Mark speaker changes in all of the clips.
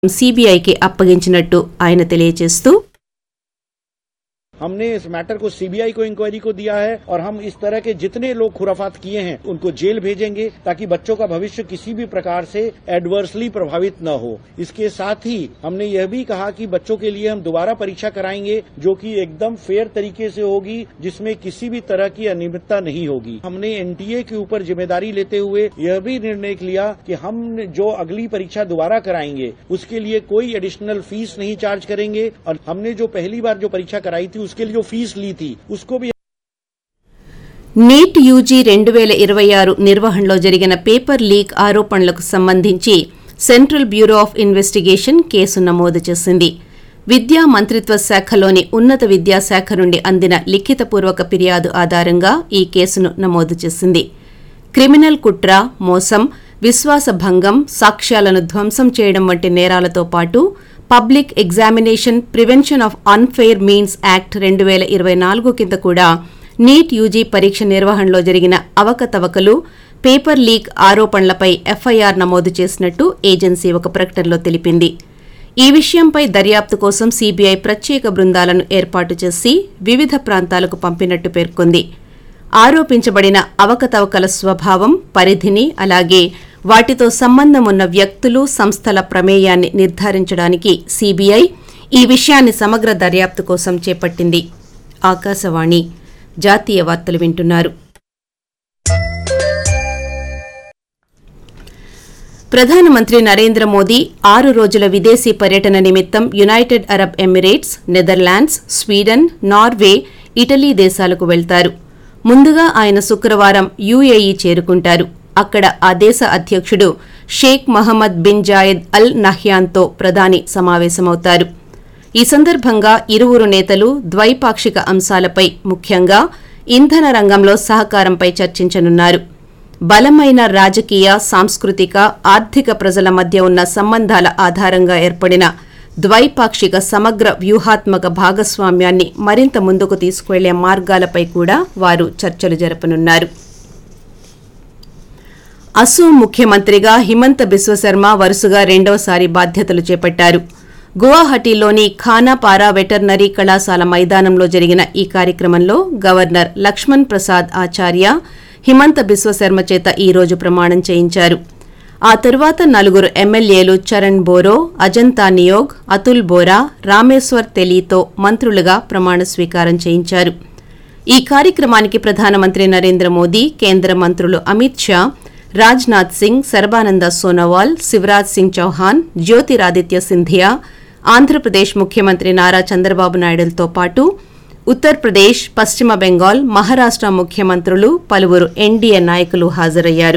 Speaker 1: సీబీఐకి అప్పగించినట్టు ఆయన తెలియజేస్తూ
Speaker 2: हमने इस मैटर को सीबीआई को इंक्वायरी को दिया है और हम इस तरह के जितने लोग खुराफात किए हैं उनको जेल भेजेंगे ताकि बच्चों का भविष्य किसी भी प्रकार से एडवर्सली प्रभावित न हो इसके साथ ही हमने यह भी कहा कि बच्चों के लिए हम दोबारा परीक्षा कराएंगे जो कि एकदम फेयर तरीके से होगी जिसमें किसी भी तरह की अनियमितता नहीं होगी हमने एनटीए के ऊपर जिम्मेदारी लेते हुए यह भी निर्णय लिया कि हम जो अगली परीक्षा दोबारा कराएंगे उसके लिए कोई एडिशनल फीस नहीं चार्ज करेंगे और हमने जो पहली बार जो परीक्षा कराई थी उसके लिए जो फीस ली थी उसको भी
Speaker 1: నీట్ యూజీ రెండు వేల ఇరవై ఆరు నిర్వహణలో జరిగిన పేపర్ లీక్ ఆరోపణలకు సంబంధించి central bureau of investigation case నమోదు చేసింది విద్యా మంత్రిత్వ శాఖలోని ఉన్నత విద్యాశాఖ నుండి అందిన లిఖితపూర్వక ఫిర్యాదు ఆధారంగా ఈ కేసును నమోదు చేసింది క్రిమినల్ కుట్ర మోసం విశ్వాసభంగం సాక్ష్యాలను ధ్వంసం చేయడం వంటి నేరాలతో పాటు public examination prevention of unfair means act రెండు వేల ఇరవై నాలుగు కింద కూడా నీట్ యూజీ పరీక్ష నిర్వహణలో జరిగిన అవకతవకలు పేపర్ లీక్ ఆరోపణలపై ఎఫ్ఐఆర్ నమోదు చేసినట్టు ఏజెన్సీ ఒక ప్రకటనలో తెలిపింది ఈ విషయంపై దర్యాప్తు కోసం సీబీఐ ప్రత్యేక బృందాలను ఏర్పాటు చేసి వివిధ ప్రాంతాలకు పంపినట్టు పేర్కొంది ఆరోపించబడిన అవకతవకల స్వభావం పరిధిని అలాగే వాటితో సంబంధం ఉన్న వ్యక్తులు సంస్థల ప్రమేయాన్ని నిర్ధారించడానికి సీబీఐ ఈ విషయాన్ని సమగ్ర దర్యాప్తు కోసం చేపట్టింది ఆకాశవాణి జాతీయ వార్తలు వింటున్నారు ప్రధానమంత్రి నరేంద్ర మోదీ ఆరు రోజుల విదేశీ పర్యటన నిమిత్తం United Arab Emirates Netherlands Sweden Norway Italy దేశాలకు వెళ్తారు ముందుగా ఆయన శుక్రవారం యుఏఈ చేరుకుంటారు అక్కడ ఆ దేశ అధ్యక్షుడు Sheikh Mohammed bin Zayed Al నహ్యాన్తో ప్రధాని సమావేశమవుతారు ఈ సందర్భంగా ఇరువురు నేతలు ద్వైపాక్షిక అంశాలపై ముఖ్యంగా ఇంధన రంగంలో సహకారంపై చర్చించనున్నారు బలమైన రాజకీయ సాంస్కృతిక ఆర్థిక ప్రజల మధ్య ఉన్న సంబంధాల ఆధారంగా ఏర్పడిన ద్వైపాక్షిక సమగ్ర వ్యూహాత్మక భాగస్వామ్యాన్ని మరింత ముందుకు తీసుకువెళ్లే మార్గాలపై కూడా వారు చర్చలు జరపనున్నారు అసోం ముఖ్యమంత్రిగా హిమంత బిశ్వశర్మ వరుసగా రెండవసారి బాధ్యతలు చేపట్టారు గువాహటీలోని ఖానాపారా వెటర్నరీ కళాశాల మైదానంలో జరిగిన ఈ కార్యక్రమంలో గవర్నర్ లక్ష్మణ్ ప్రసాద్ ఆచార్య హిమంత బిశ్వశర్మ చేత ఈ రోజు ప్రమాణం చేయించారు ఆ తరువాత నలుగురు ఎమ్మెల్యేలు చరణ్ బోరో అజంతా నియోగ్ అతుల్ బోరా రామేశ్వర్ తెలీతో మంత్రులుగా ప్రమాణ స్వీకారం చేయించారు ఈ కార్యక్రమానికి ప్రధానమంత్రి నరేంద్ర మోదీ కేంద్ర మంత్రులు అమిత్ షా రాజ్నాథ్ సింగ్ సర్బానంద సోనోవాల్ శివరాజ్ సింగ్ చౌహాన్ జ్యోతిరాదిత్య సింధియా ఆంధ్రప్రదేశ్ ముఖ్యమంత్రి నారా చంద్రబాబు నాయుడులతో పాటు ఉత్తరప్రదేశ్ పశ్చిమ బెంగాల్ మహారాష్ట ముఖ్యమంత్రులు పలువురు ఎన్డీఏ నాయకులు హాజరయ్యారు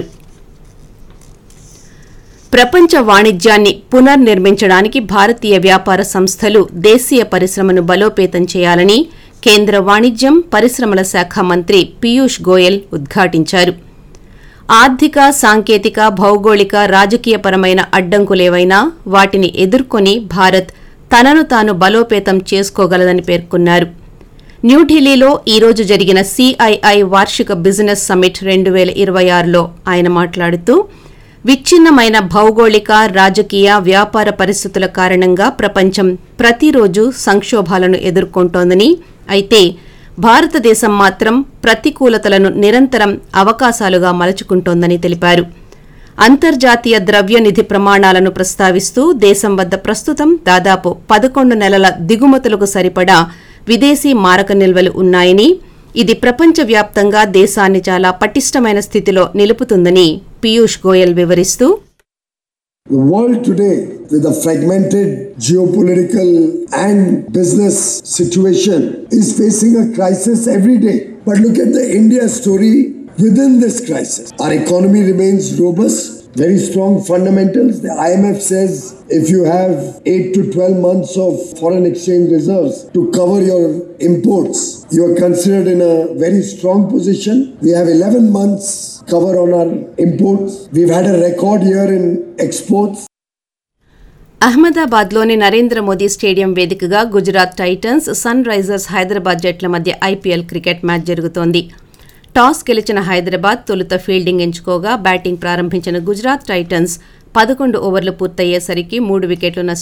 Speaker 1: ప్రపంచ వాణిజ్యాన్ని పునర్నిర్మించడానికి భారతీయ వ్యాపార సంస్థలు దేశీయ పరిశ్రమను బలోపేతం చేయాలని కేంద్ర వాణిజ్యం పరిశ్రమల శాఖ మంత్రి పీయూష్ గోయల్ ఉద్ఘాటించారు ఆర్థిక సాంకేతిక భౌగోళిక రాజకీయపరమైన అడ్డంకులేవైనా వాటిని ఎదుర్కొని భారత్ తనను తాను బలోపేతం చేసుకోగలదని పేర్కొన్నారు న్యూఢిల్లీలో ఈ రోజు జరిగిన సిఐఐ వార్షిక బిజినెస్ సమ్మిట్ రెండు వేల ఇరవై ఆరులో ఆయన మాట్లాడుతూ విచ్ఛిన్నమైన భౌగోళిక రాజకీయ వ్యాపార పరిస్థితుల కారణంగా ప్రపంచం ప్రతిరోజు సంక్షోభాలను ఎదుర్కొంటోందని అయితే భారతదేశం మాత్రం ప్రతికూలతలను నిరంతరం అవకాశాలుగా మలుచుకుంటోందని తెలిపారు అంతర్జాతీయ ద్రవ్య నిధి ప్రమాణాలను ప్రస్తావిస్తూ దేశం వద్ద ప్రస్తుతం దాదాపు పదకొండు నెలల దిగుమతులకు సరిపడా విదేశీ మారక నిల్వలు ఉన్నాయని ఇది ప్రపంచవ్యాప్తంగా దేశాన్ని చాలా పటిష్టమైన స్థితిలో నిలుపుతుందని పీయూష్ గోయల్ వివరిస్తూ
Speaker 3: The world today, with a fragmented geopolitical and business situation, is facing a crisis every day. But look at the India story within this crisis. Our economy remains robust, very strong fundamentals. The IMF says if you have 8 to 12 months of foreign exchange reserves to cover your imports, you are considered in a very strong position. We have 11 months cover on our imports. We've had a record year in exports.
Speaker 1: అహ్మదాబాద్లోని Narendra Modi stadium వేదికగా Gujarat Titans Sunrisers Hyderabad జట్ల మధ్య IPL cricket match జరుగుతోంది toss గెలిచిన హైదరాబాద్ తొలుత fielding ఎంచుకోగా batting ప్రారంభించిన Gujarat Titans పదకొండు ఓవర్లు పూర్తయ్యేసరికి మూడు వికెట్లు నష్టం